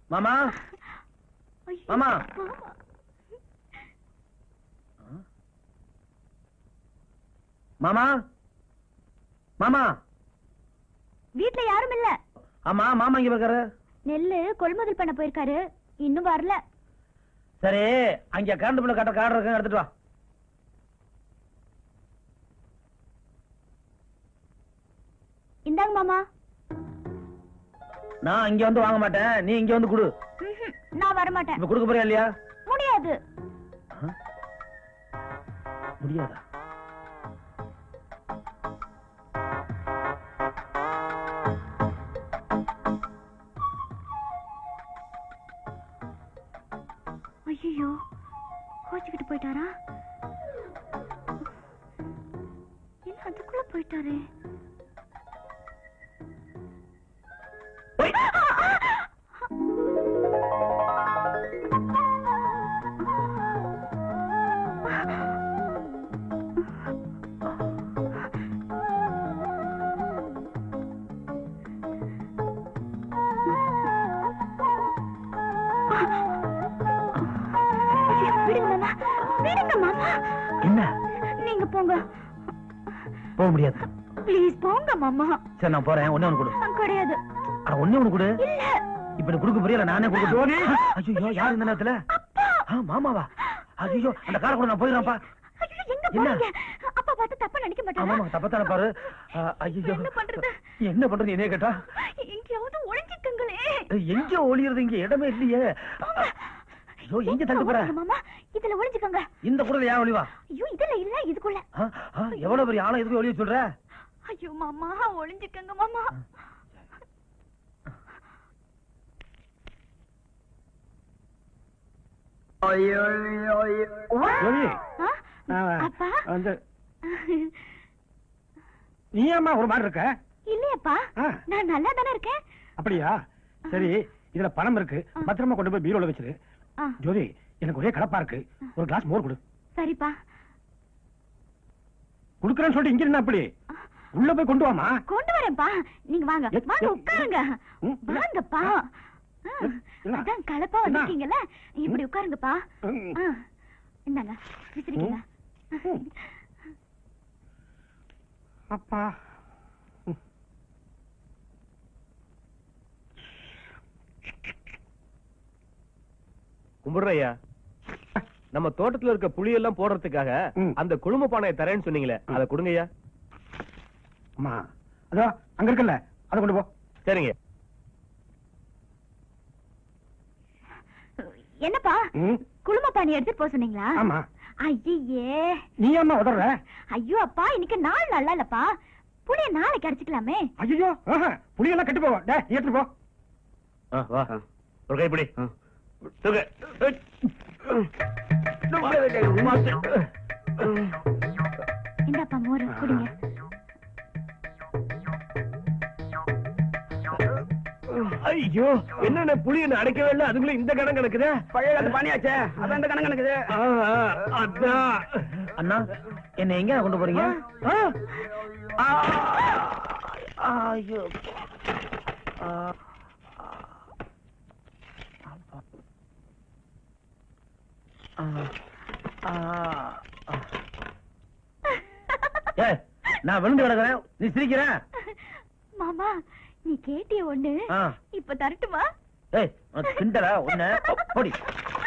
மாமா ஐயோ, மாமா. மாமா. மாமா மாமா வீட்ல யாரும் இல்ல ஆமா மாமா இங்க பாக்குற நெல்லு கொள்முதல் பண்ண போயிருக்காரு இன்னும் வரல சரி அங்க கரண்ட் பில்லு கட்ட கார்டு இருக்கு எடுத்துட்டு வா இந்தாங்க மாமா நான் இங்க வந்து வாங்க மாட்டேன் நீ இங்க வந்து கொடு ம்ஹும், நான் வர மாட்டேன் இப்ப கொடுக்க போறியா இல்லையா முடியாது முடியாதா ஐயோ கோச்சுக்கிட்டு போயிட்டாரா என்ன அதுக்குள்ள போயிட்டாரே ஐயோ, விடுங்க மாமா விடுங்க மாமா என்ன நீங்க போங்க போக முடியாது ப்ளீஸ் போங்க மாமா சரி நான் போறேன் ஒண்ணே ஒண்ணு கொடு கிடையாது அட ஒண்ணே ஒண்ணு கொடு இல்ல இப்ப நீ கொடுக்க போறியா இல்ல நானே கொடுக்க ஐயோ யார் இந்த நேரத்துல ஆ, மாமாவா ஐயோ அந்த காரை கூட நான் போயிடுறேன்ப்பா ஐயோ, எங்க என்ன? போறீங்க அப்பா பார்த்து தப்பா நினைக்க ஆமா மாட்டாரா தப்பத்தான பாரு ஆ, ஐயோ என்ன பண்றது? என்ன பண்றது என்ன கேட்டா எங்கேயாவது ஒளிஞ்சுக்கங்களே எங்க ஒளியறது இங்க இடமே இல்லையே ஐயோ எங்க தள்ளி போற ஒளிஞ்சுக்க மாமா இதுல ஒளிஞ்சுக்கங்க இந்த கூட ஏன் ஒளிவா ஐயோ இதுல இல்ல இதுக்குள்ள ஆ, ஆ, எவ்வளவு பெரிய ஆளம் எதுக்கு ஒளிய சொல்ற ஐயோ மாமா ஒளிஞ்சுக்கங்க மாமா ஜோதி, ஆ? ஆ, அப்பா வந்து நீ ஏம்மா ஒரு மாதிரி இருக்க இல்லையப்பா ஆ. நான் நல்லா தானே இருக்கேன் அப்படியா சரி இதுல பணம் இருக்கு பத்திரமா கொண்டு போய் பீரோல வச்சிரு ஆ, ஜோதி எனக்கு ஒரே கலப்பா இருக்கு ஒரு கிளாஸ் மோர் கொடு சரிப்பா குடுக்கறேன்னு சொல்லிட்டு இங்க இருந்தா அப்படி உள்ள போய் கொண்டு வாமா கொண்டு வரேன்ப்பா நீங்க வாங்க எ- வாங்க எ- உட்காருங்க ம், இல்ல. வாங்கப்பா ஆ, எ- இல்ல. அதான் கலப்பா என்ன? வந்திருக்கீங்கல்ல இப்படி உட்காருங்கப்பா ம். ஆ, இந்தாங்க விசிறிக்கங்க ம். அப்பா கும்பிடுறையா நம்ம தோட்டத்துல இருக்க புளி எல்லாம் போடுறதுக்காக ம். அந்த குழும பானையை தரேன்னு சொன்னீங்களே அதை கொடுங்கய்யா அம்மா அதோ அங்க இருக்குல்ல அதை கொண்டு போ சரிங்க என்னப்பா ம். குழும பாணி எடுத்துட்டு போக சொன்னீங்களா ஆமா ஐயே நீ ஏம்மா உதற ஐயோ அப்பா இன்னைக்கு நாள் நல்லா இல்லப்பா புளிய நாளைக்கு அடிச்சுக்கலாமே ஐயோ புளியெல்லாம் கெட்டு போவோம் டேய் நீ எடுத்துட்டு போ ஆ, வா ஒரு கைப்பிடி தூக்கு. இந்தாப்பா மோர் குடிங்க ஐயோ என்னென்ன புளி என்ன அடைக்கவே இல்லை அதுக்குள்ள இந்த கணம் கிடக்குதே பழைய காலத்து பானியாச்சே அதான் இந்த கணக்கு இருக்குது ஆ, ஆ, அதான் அண்ணா என்ன எங்க கொண்டு போறீங்க ஆ, ஆ, ஐயோ ஆ, ஆ, ஆ, ஆ. ஏய், நான் விழுந்து கிடக்குறேன் நீ சிரிக்கிற மாமா நீ கேட்டிய ஒண்ணு ஆ. இப்ப தரட்டுமா ஏய் உனக்கு கிண்டலா உன்ன போடி